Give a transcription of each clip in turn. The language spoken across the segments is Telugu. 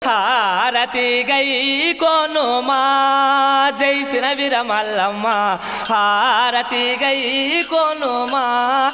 హారతి గై కొనుమా జైసిన విరమల్లమ్మ హారతి గై కొనుమా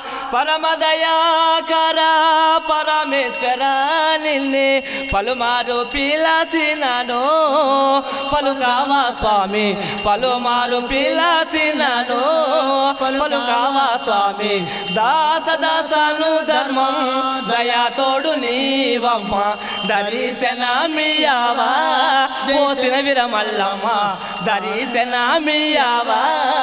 పరమదయాకర పరమేశ్వర నిన్నే పలుమారు పిలసినను పలుకావా స్వామి పలుమారు పిలసినను పలుకావా స్వామి దాస దాసను ధర్మం దయా తోడు నీవమ్మ దర్శనమియావా పోసిన విరమల్లమ్మ దర్శనమియావా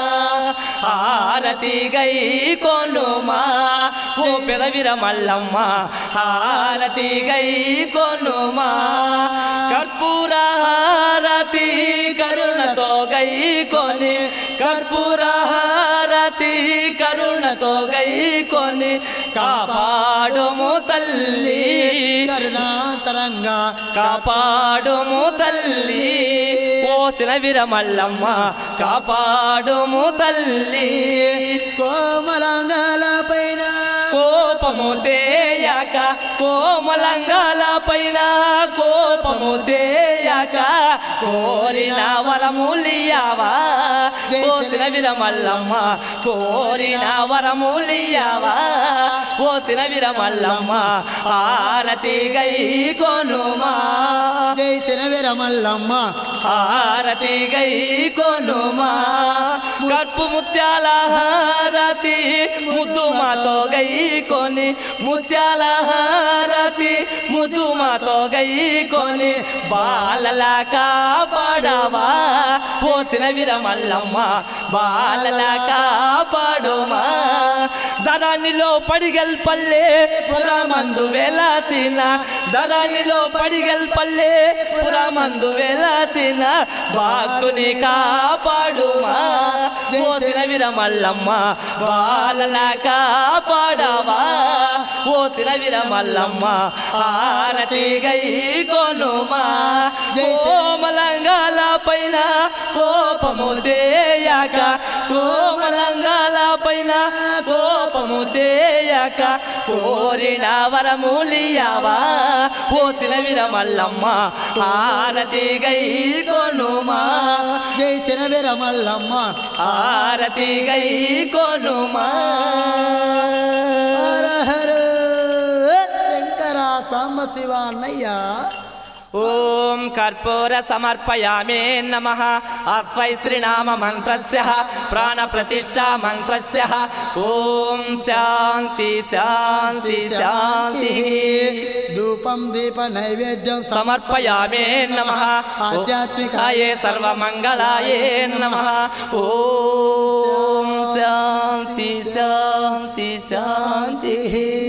హారతి గై కొనుమా ఓ పెద విరమల్లమ్మ హారతి గై కొనుమా కర్పూర హారతి కరుణతో గై కొని కర్పూర హారతి కరుణతో గై కొని కాపాడుము తల్లి కరుణాంతరంగా కాపాడుము తల్లి పోసిన విరమల్లమ్మ కాపాడుము తల్లి కోమలంగాల పైన కోపము తేయక కోమలంగాల పైన కోపము తేయక కోరిన వరములియావా పోసిన విరమల్లమ్మ కోరిన వరములియావా పోసిన విరమల్లమ్మ హారతి గై కొనుమా జైసిన విరమల్లమ్మ హారతి గై కొనుమా కర్పు ముత్యాల హారతి ముద్దు మాతో గై కొని ముత్యాల హారతి ముద్దు మాతో గై కొని బాలల కాపాడవా పోసిన విరమల్లమ్మ బాలల కాపాడుమా ధరానిలో పడిగల్ పల్లె పురమందు వెలాసిన ధరానిలో పడిగల్ పల్లె పురమందు వెలాసిన బాకుని కాపాడుమా పోసిన విరమల్లమ్మ బాలల కాపాడవా పోసిన విరమల్లమ్మ హారతి గై కొనుమా కోమలంగాల పైన కోపము తేయక కోమలంగాల పైన కోపము చేయక కోరిన వరములియావా పోసిన విరమల్లమ్మ హారతి గై కొనుమా జైసిన విరమల్లమ్మ హారతి గై కొనుమా హర హర శంకర సాంబ శివ అన్నయ్య ఓం కర్పూర సమర్పయామే నమ అస్వై శ్రీనామ మంత్రస్య ప్రాణ ప్రతిష్టా మంత్రస్య ఓం శాంతి శాంతి శాంతి ధూపం దీప నైవేద్యం సమర్పయామే నమ ఆధ్యాత్మికాయే సర్వమంగళాయే నమ ఓం శాంతి శాంతి శాంతి